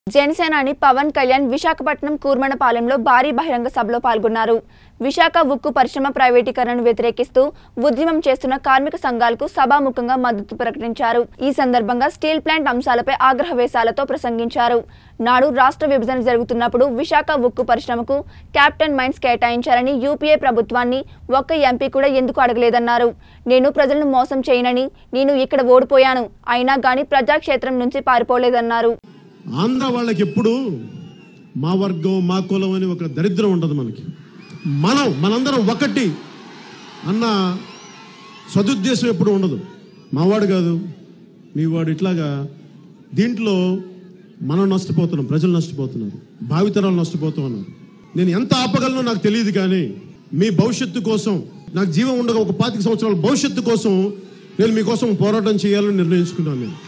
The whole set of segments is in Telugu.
జనసేనాని పవన్ కళ్యాణ్ విశాఖపట్నం కూర్మనపాలెంలో భారీ బహిరంగ సభలో పాల్గొన్నారు విశాఖ ఉక్కు పరిశ్రమ ప్రైవేటీకరణను వ్యతిరేకిస్తూ ఉద్యమం చేస్తున్న కార్మిక సంఘాలకు సభాముఖంగా మద్దతు ప్రకటించారు ఈ సందర్భంగా స్టీల్ ప్లాంట్ అంశాలపై ఆగ్రహ వేశాలతో ప్రసంగించారు నాడు రాష్ట్ర విభజన జరుగుతున్నప్పుడు విశాఖ ఉక్కు పరిశ్రమకు క్యాప్టెన్ మైన్స్ కేటాయించాలని యూపీఏ ప్రభుత్వాన్ని ఒక్క ఎంపీ కూడా ఎందుకు అడగలేదన్నారు నేను ప్రజలను మోసం చేయనని నేను ఇక్కడ ఓడిపోయాను అయినా గానీ ప్రజాక్షేత్రం నుంచి పారిపోలేదన్నారు ఆంధ్ర వాళ్ళకి ఎప్పుడు మా వర్గం మా కులం అని ఒక దరిద్రం ఉండదు మనకి మనం మనందరం ఒకటి అన్న సదుద్దేశం ఎప్పుడు ఉండదు మావాడు కాదు మీ వాడు ఇట్లాగా దీంట్లో మనం నష్టపోతున్నాం ప్రజలు నష్టపోతున్నారు భావితరాలు నష్టపోతూ ఉన్నారు నేను ఎంత ఆపగలనో నాకు తెలియదు కానీ మీ భవిష్యత్తు కోసం నాకు జీవం ఉండగా ఒక పాతిక సంవత్సరాల భవిష్యత్తు కోసం నేను మీకోసం పోరాటం చేయాలని నిర్ణయించుకున్నాను నేను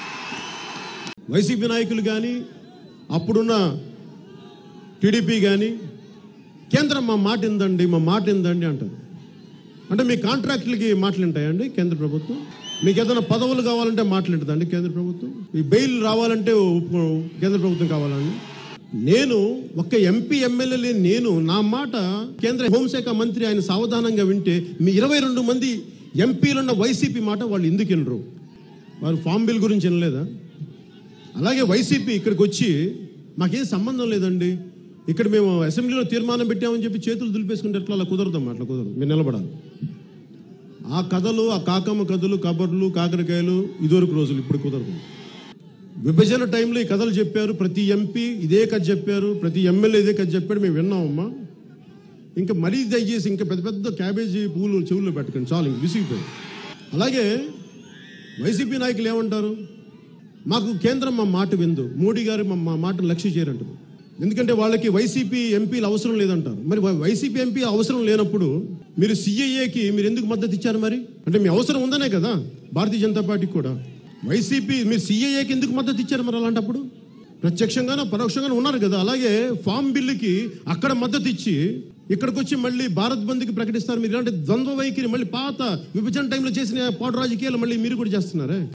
వైసీపీ నాయకులు కానీ అప్పుడున్న టీడీపీ కానీ కేంద్రం మా మాట ఇందండి మా మాట ఇందండి అంటారు అంటే మీ కాంట్రాక్టులకి మాటలు ఉంటాయండి కేంద్ర ప్రభుత్వం మీకు ఏదైనా పదవులు కావాలంటే మాట్లాడుతుందండి కేంద్ర ప్రభుత్వం ఈ బెయిల్ రావాలంటే ఒప్పుకో- కేంద్ర ప్రభుత్వం కావాలండి నేను ఒక ఎంపీ ఎమ్మెల్యే లేని నేను నా మాట కేంద్ర హోంశాఖ మంత్రి ఆయన సావధానంగా వింటే మీ ఇరవై రెండు మంది ఎంపీలున్న వైసీపీ మాట వాళ్ళు ఎందుకు వినరు వారు ఫామ్ బిల్ గురించి వినలేదా అలాగే వైసీపీ ఇక్కడికి వచ్చి మాకేం సంబంధం లేదండి ఇక్కడ మేము అసెంబ్లీలో తీర్మానం పెట్టామని చెప్పి చేతులు దులిపేసుకుంటే ఎట్లా అలా కుదరదమ్మా అట్లా కుదరదు మీరు నిలబడాలి ఆ కథలు ఆ కాకమ్మ కథలు కబర్లు కాకరకాయలు ఇదివరకు రోజులు ఇప్పుడు కుదరదు విభజన టైంలో ఈ కథలు చెప్పారు ప్రతి ఎంపీ ఇదే కథ చెప్పారు ప్రతి ఎమ్మెల్యే ఇదే కథ చెప్పాడు మేము విన్నామమ్మా ఇంకా మరీ దయచేసి ఇంకా పెద్ద పెద్ద క్యాబేజీ పూలు చెవుల్లో పెట్టకండి చాలు ఇంక విసిగిపోయి అలాగే వైసీపీ నాయకులు ఏమంటారు మాకు కేంద్రం మా మాట విందు మోడీ గారు మా మా మాటను లక్ష్య చేయరంటారు ఎందుకంటే వాళ్ళకి వైసీపీ ఎంపీలు అవసరం లేదంటారు మరి వై- వైసీపీ ఎంపీ అవసరం లేనప్పుడు మీరు సిఐఏకి మీరు ఎందుకు మద్దతు ఇచ్చారు మరి అంటే మీ అవసరం ఉందనే కదా భారతీయ జనతా పార్టీకి కూడా వైసీపీ మీరు సిఐఏకి ఎందుకు మద్దతు ఇచ్చారు మరి అలాంటప్పుడు ప్రత్యక్షంగానో పరోక్షంగానో ఉన్నారు కదా అలాగే ఫామ్ బిల్లుకి అక్కడ మద్దతు ఇచ్చి ఇక్కడికి వచ్చి మళ్ళీ భారత్ బంద్కి ప్రకటిస్తారు మీరు ఇలాంటి ద్వంద్వ వైఖరి మళ్ళీ పాత విభజన టైంలో చేసిన పాటు రాజకీయాలు మళ్ళీ మీరు కూడా చేస్తున్నారే